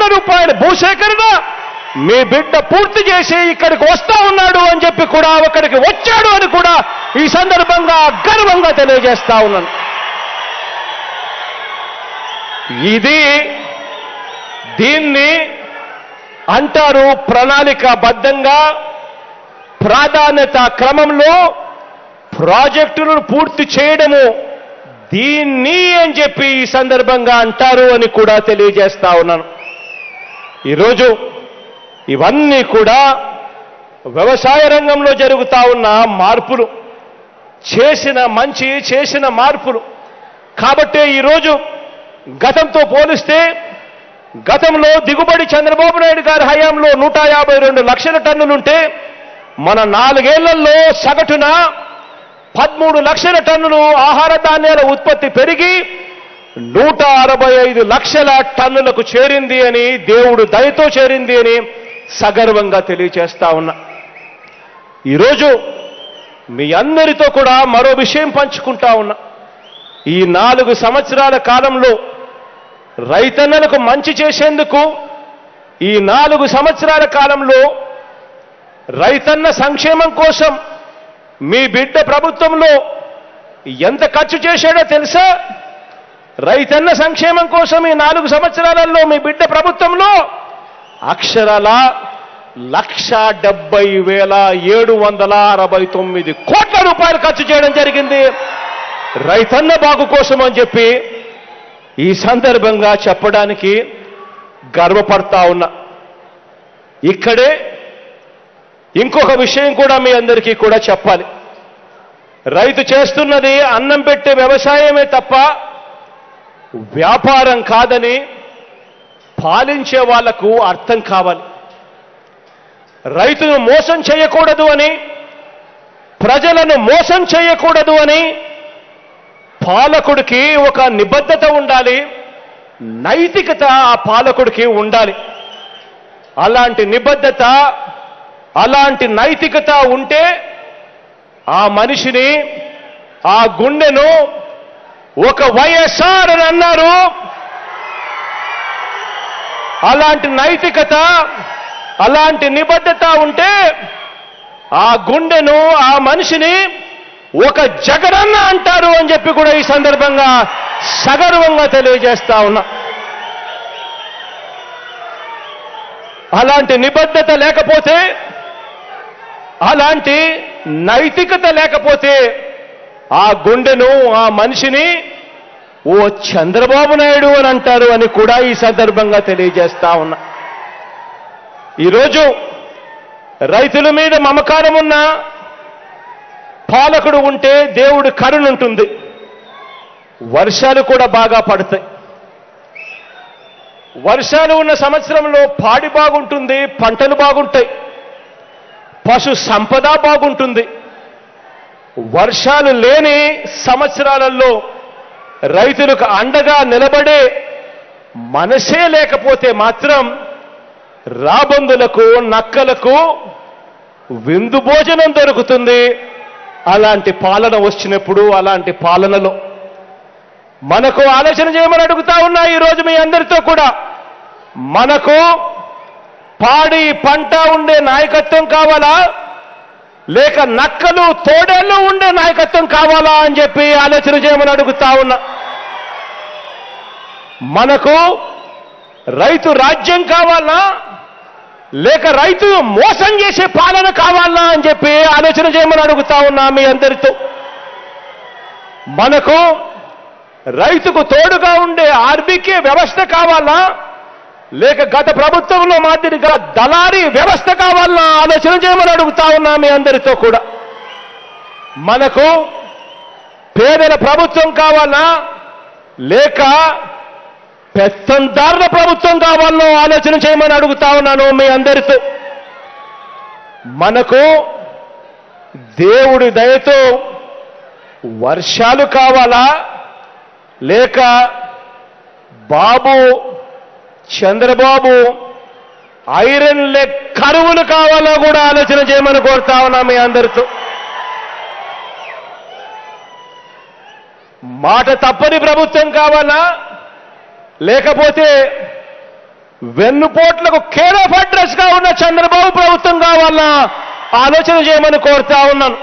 కోట్ల రూపాయల భూసేకరణ మీ బిడ్డ పూర్తి చేసి ఇక్కడికి వస్తా ఉన్నాడు అని చెప్పి కూడా ఇక్కడికి వచ్చాడు అని కూడా ఈ సందర్భంగా గర్వంగా తెలియజేస్తా ఉన్నాను ఇది దీన్ని అంటారు ప్రణాళికాబద్ధంగా ప్రాధాన్యత క్రమంలో ప్రాజెక్టులను పూర్తి చేయడము దీన్ని అని చెప్పి ఈ సందర్భంగా అంటారు అని కూడా తెలియజేస్తా ఉన్నాను ఈరోజు ఇవన్నీ కూడా వ్యవసాయ రంగంలో జరుగుతా ఉన్న మార్పులు చేసిన మంచి చేసిన మార్పులు కాబట్టే ఈరోజు గతంతో పోలిస్తే గతంలో దిగుబడి చంద్రబాబు నాయుడు గారి హయాంలో నూట యాభై రెండు లక్షల టన్నులుంటే మన నాలుగేళ్లలో సగటున పదమూడు లక్షల టన్నులు ఆహార ధాన్యాల ఉత్పత్తి పెరిగి నూట అరవై ఐదు లక్షల టన్నులకు చేరింది అని దేవుడు దయతో చేరింది అని సగర్వంగా తెలియచేస్తా ఉన్నా ఈరోజు మీ అందరితో కూడా మరో విషయం పంచుకుంటా ఉన్నా ఈ నాలుగు సంవత్సరాల కాలంలో రైతన్నలకు మంచి చేసేందుకు ఈ నాలుగు సంవత్సరాల కాలంలో రైతన్న సంక్షేమం కోసం మీ బిడ్డ ప్రభుత్వంలో ఎంత ఖర్చు చేశాడో తెలుసా రైతన్న సంక్షేమం కోసం ఈ నాలుగు సంవత్సరాలలో మీ బిడ్డ ప్రభుత్వంలో అక్షరాల లక్ష డెబ్బై వేల ఏడు వందల అరవై తొమ్మిది కోట్ల రూపాయలు ఖర్చు చేయడం జరిగింది రైతన్న బాగు కోసం అని చెప్పి ఈ సందర్భంగా చెప్పడానికి గర్వపడతా ఉన్నా ఇక్కడే ఇంకొక విషయం కూడా మీ అందరికీ కూడా చెప్పాలి రైతు చేస్తున్నది అన్నం పెట్టే వ్యవసాయమే తప్ప వ్యాపారం కాదని పాలించే వాళ్లకు అర్థం కావాలి రైతును మోసం చేయకూడదు అని ప్రజలను మోసం చేయకూడదు అని పాలకుడికి ఒక నిబద్ధత ఉండాలి నైతికత ఆ పాలకుడికి ఉండాలి అలాంటి నిబద్ధత అలాంటి నైతికత ఉంటే ఆ మనిషిని ఆ గుండెను ఒక వైఎస్ఆర్ అని అన్నారు అలాంటి నైతికత అలాంటి నిబద్ధత ఉంటే ఆ గుండెను ఆ మనిషిని ఒక జగనన్న అంటారు అని చెప్పి కూడా ఈ సందర్భంగా సగర్వంగా తెలియజేస్తా ఉన్నా అలాంటి నిబద్ధత లేకపోతే అలాంటి నైతికత లేకపోతే ఆ గుండెను ఆ మనిషిని ఓ చంద్రబాబు నాయుడు అని అంటారు అని కూడా ఈ సందర్భంగా తెలియజేస్తా ఉన్నా ఈరోజు రైతుల మీద మమకారం ఉన్న పాలకుడు ఉంటే దేవుడి కరుణ ఉంటుంది వర్షాలు కూడా బాగా పడతాయి వర్షాలు ఉన్న సంవత్సరంలో పాడి బాగుంటుంది పంటలు బాగుంటాయి పశు సంపద బాగుంటుంది వర్షాలు లేని సంవత్సరాలలో రైతులకు అండగా నిలబడే మనసే లేకపోతే మాత్రం రాబందులకు నక్కలకు విందు భోజనం దొరుకుతుంది అలాంటి పాలన వచ్చినప్పుడు అలాంటి పాలనలో మనకు ఆలోచన చేయమని అడుగుతా ఉన్నా ఈరోజు మీ అందరితో కూడా మనకు పాడి పంట ఉండే నాయకత్వం కావాలా లేక నక్కలు తోడేళ్ళు ఉండే నాయకత్వం కావాలా అని చెప్పి ఆలోచన చేయమని అడుగుతా ఉన్నా మనకు రైతు రాజ్యం కావాలా లేక రైతు మోసం చేసే పాలన కావాలా అని చెప్పి ఆలోచన చేయమని అడుగుతా ఉన్నా మీ అందరితో మనకు రైతుకు తోడుగా ఉండే ఆర్బీకే వ్యవస్థ కావాలా లేక గత ప్రభుత్వంలో మాదిరిగా దళారీ వ్యవస్థ కావాలన్నా ఆలోచన చేయమని అడుగుతా ఉన్నా మీ అందరితో కూడా మనకు పేదల ప్రభుత్వం కావాలా లేక పెత్తందారుల ప్రభుత్వం కావాలనో ఆలోచన చేయమని అడుగుతా ఉన్నాను మీ అందరితో మనకు దేవుడి దయతో వర్షాలు కావాలా లేక బాబు చంద్రబాబు ఐరన్ లెగ్ కరువులు కావాలో కూడా ఆలోచన చేయమని కోరుతా ఉన్నా మీ అందరితో మాట తప్పని ప్రభుత్వం కావాలా లేకపోతే వెన్నుపోట్లకు కేర్ ఆఫ్ అడ్రస్ గా ఉన్న చంద్రబాబు ప్రభుత్వం కావాలన్నా ఆలోచన చేయమని కోరుతా ఉన్నాను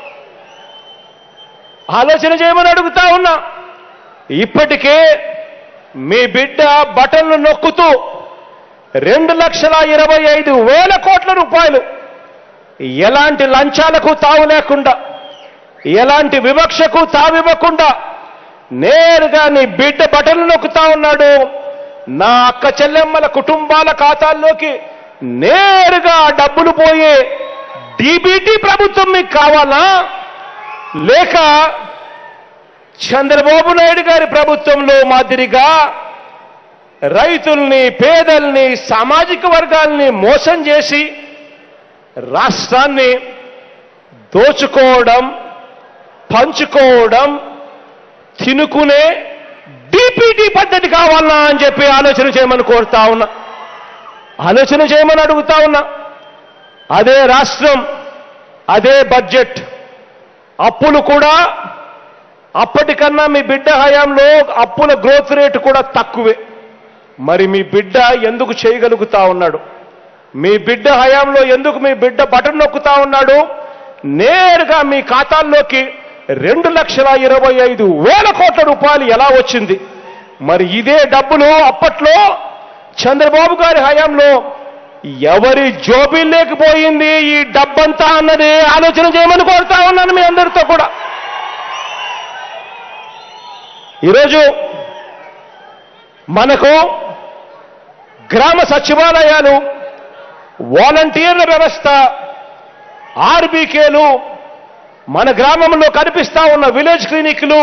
ఆలోచన చేయమని అడుగుతా ఉన్నా ఇప్పటికే మీ బిడ్డ బటన్లు నొక్కుతూ రెండు లక్షల ఇరవై ఐదు వేల కోట్ల రూపాయలు ఎలాంటి లంచాలకు తావు లేకుండా ఎలాంటి వివక్షకు తావివ్వకుండా నేరుగా నీ బిడ్డ బటన్లు నొక్కుతా ఉన్నాడు నా అక్క చెల్లెమ్మల కుటుంబాల ఖాతాల్లోకి నేరుగా ఆ డబ్బులు పోయే డీబీటీ ప్రభుత్వం మీకు కావాలా లేక చంద్రబాబు నాయుడు గారి ప్రభుత్వంలో మాదిరిగా రైతుల్ని పేదల్ని సామాజిక వర్గాల్ని మోసం చేసి రాష్ట్రాన్ని దోచుకోవడం పంచుకోవడం తినుకునే డిపిటి పద్ధతి కావాలన్నా అని చెప్పి ఆలోచన చేయమని కోరుతా ఉన్నా ఆలోచన చేయమని అడుగుతా ఉన్నా అదే రాష్ట్రం అదే బడ్జెట్ అప్పులు కూడా అప్పటికన్నా మీ బిడ్డ హయాంలో అప్పుల గ్రోత్ రేటు కూడా తక్కువే మరి మీ బిడ్డ ఎందుకు చేయగలుగుతా ఉన్నాడు మీ బిడ్డ హయాంలో ఎందుకు మీ బిడ్డ బటన్ నొక్కుతా ఉన్నాడు నేరుగా మీ ఖాతాల్లోకి రెండు లక్షల ఇరవై ఐదు వేల కోట్ల రూపాయలు ఎలా వచ్చింది మరి ఇదే డబ్బులు అప్పట్లో చంద్రబాబు గారి హయాంలో ఎవరి జోబీ లేకపోయింది ఈ డబ్బంతా అన్నది ఆలోచన చేయమని కోరుతా ఉన్నాను మీ అందరితో కూడా ఈరోజు మనకు గ్రామ సచివాలయాలు వాలంటీర్ల వ్యవస్థ ఆర్బీకేలు మన గ్రామంలో కనిపిస్తా ఉన్న విలేజ్ క్లినిక్లు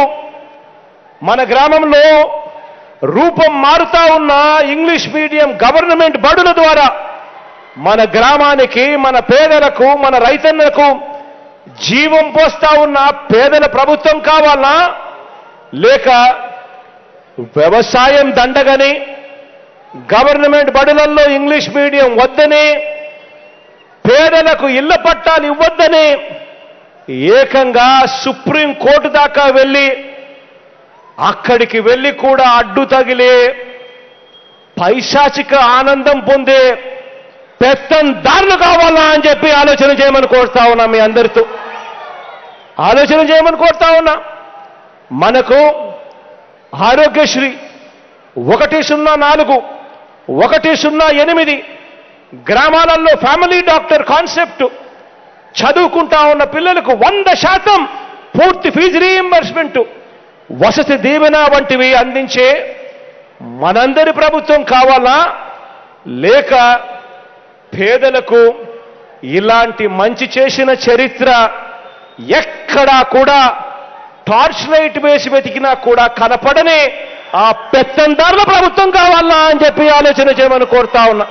మన గ్రామంలో రూపం మారుతా ఉన్న ఇంగ్లీష్ మీడియం గవర్నమెంట్ బడుల ద్వారా మన గ్రామానికి మన పేదలకు మన రైతన్నలకు జీవం పోస్తా ఉన్న పేదల ప్రభుత్వం కావాలా లేక వ్యవసాయం దండగని గవర్నమెంట్ బడులలో ఇంగ్లీష్ మీడియం వద్దని పేదలకు ఇళ్ల పట్టాలు ఇవ్వద్దని ఏకంగా సుప్రీం కోర్టు దాకా వెళ్ళి అక్కడికి వెళ్ళి కూడా అడ్డు తగిలే పైశాచిక ఆనందం పొందే పెత్తందారులు కావాలా అని చెప్పి ఆలోచన చేయమని కోరుతా ఉన్నా మీ అందరితో ఆలోచన చేయమని కోరుతా ఉన్నా మనకు ఆరోగ్యశ్రీ ఒకటి సున్నా నాలుగు ఒకటి సున్నా ఎనిమిది గ్రామాలలో ఫ్యామిలీ డాక్టర్ కాన్సెప్ట్ చదువుకుంటా ఉన్న పిల్లలకు వంద శాతం పూర్తి ఫీజు రీఎంబర్స్మెంట్ వసతి దీవెన వంటివి అందించే మనందరి ప్రభుత్వం కావాలా లేక పేదలకు ఇలాంటి మంచి చేసిన చరిత్ర ఎక్కడా కూడా టార్చ్ లైట్ వేసి వెతికినా కూడా కనపడని ఆ పెత్తందారుల ప్రభుత్వం కావాలా అని చెప్పి ఆలోచన చేయమని కోరుతా ఉన్నా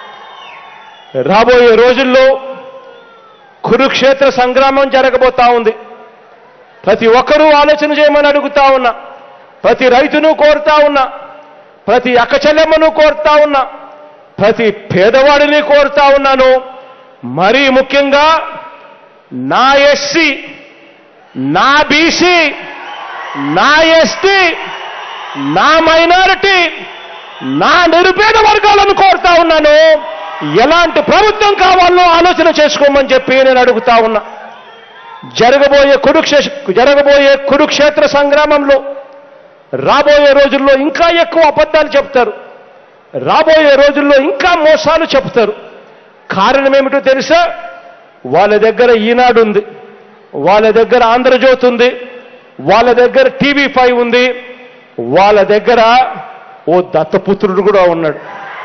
రాబోయే రోజుల్లో కురుక్షేత్ర సంగ్రామం జరగబోతా ఉంది ప్రతి ఒక్కరూ ఆలోచన చేయమని అడుగుతా ఉన్నా ప్రతి రైతును కోరుతా ఉన్నా ప్రతి అక్కచెల్లెమ్మను కోరుతా ఉన్నా ప్రతి పేదవాడిని కోరుతా ఉన్నాను మరీ ముఖ్యంగా నా ఎస్సీ నా బీసీ నా ఎస్టీ నా మైనారిటీ నా నిరుపేద వర్గాలను కోరుతా ఉన్నాను ఎలాంటి ప్రభుత్వం కావాలో ఆలోచన చేసుకోమని చెప్పి నేను అడుగుతా ఉన్నా జరగబోయే కురుక్షే జరగబోయే కురుక్షేత్ర సంగ్రామంలో రాబోయే రోజుల్లో ఇంకా ఎక్కువ అబద్ధాలు చెప్తారు రాబోయే రోజుల్లో ఇంకా మోసాలు చెప్తారు కారణం ఏమిటో తెలుసా వాళ్ళ దగ్గర ఈనాడు ఉంది వాళ్ళ దగ్గర ఆంధ్రజ్యోతి ఉంది వాళ్ళ దగ్గర టీవీ ఫైవ్ ఉంది వాళ్ళ దగ్గర ఓ దత్తపుత్రుడు కూడా ఉన్నాడు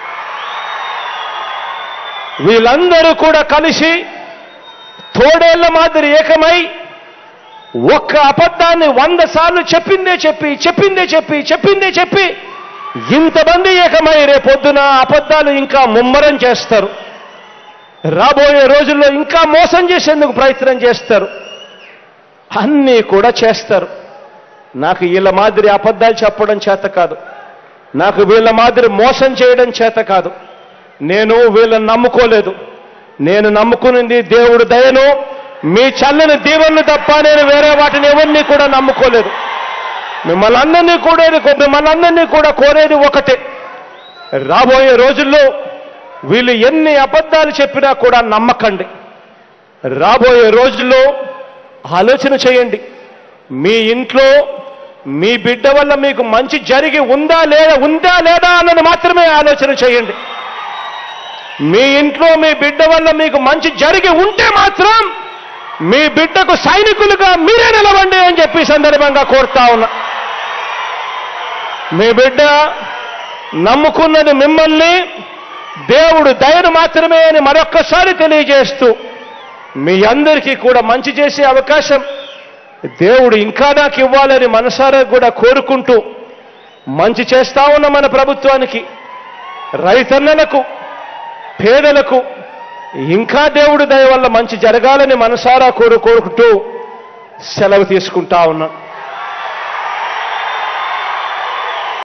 వీళ్ళందరూ కూడా కలిసి తోడేళ్ల మాదిరి ఏకమై ఒక్క అబద్ధాన్ని వంద సార్లు చెప్పిందే చెప్పి చెప్పిందే చెప్పి చెప్పిందే చెప్పి ఇంతమంది ఏకమై రేపొద్దున అబద్ధాలు ఇంకా ముమ్మరం చేస్తారు రాబోయే రోజుల్లో ఇంకా మోసం చేసేందుకు ప్రయత్నం చేస్తారు అన్నీ కూడా చేస్తారు నాకు వీళ్ళ మాదిరి అబద్ధాలు చెప్పడం చేత కాదు నాకు వీళ్ళ మాదిరి మోసం చేయడం చేత కాదు నేను వీళ్ళని నమ్ముకోలేదు నేను నమ్ముకునింది దేవుడు దయను మీ చల్లని దీవెనలు తప్ప నేను వేరే వాటిని ఎవరిని కూడా నమ్ముకోలేదు మిమ్మల్ని అందరినీ కూడా మిమ్మల్ని అందరినీ కూడా కోరేది ఒకటే రాబోయే రోజుల్లో వీళ్ళు ఎన్ని అబద్ధాలు చెప్పినా కూడా నమ్మకండి రాబోయే రోజుల్లో ఆలోచన చేయండి మీ ఇంట్లో మీ బిడ్డ వల్ల మీకు మంచి జరిగి ఉందా లేదా ఉందా లేదా అన్నది మాత్రమే ఆలోచన చేయండి మీ ఇంట్లో మీ బిడ్డ వల్ల మీకు మంచి జరిగి ఉంటే మాత్రం మీ బిడ్డకు సైనికులుగా మీరే నిలవండి అని చెప్పి ఈ సందర్భంగా కోరుతా ఉన్నా మీ బిడ్డ నమ్ముకున్నది మిమ్మల్ని దేవుడు దయను మాత్రమే అని మరొక్కసారి తెలియజేస్తూ మీ అందరికీ కూడా మంచి చేసే అవకాశం దేవుడు ఇంకా నాకు ఇవ్వాలని మనసారా కూడా కోరుకుంటూ మంచి చేస్తా ఉన్న మన ప్రభుత్వానికి రైతన్నలకు పేదలకు ఇంకా దేవుడు దయ వల్ల మంచి జరగాలని మనసారా కోరు కోరుకుంటూ సెలవు తీసుకుంటా ఉన్నా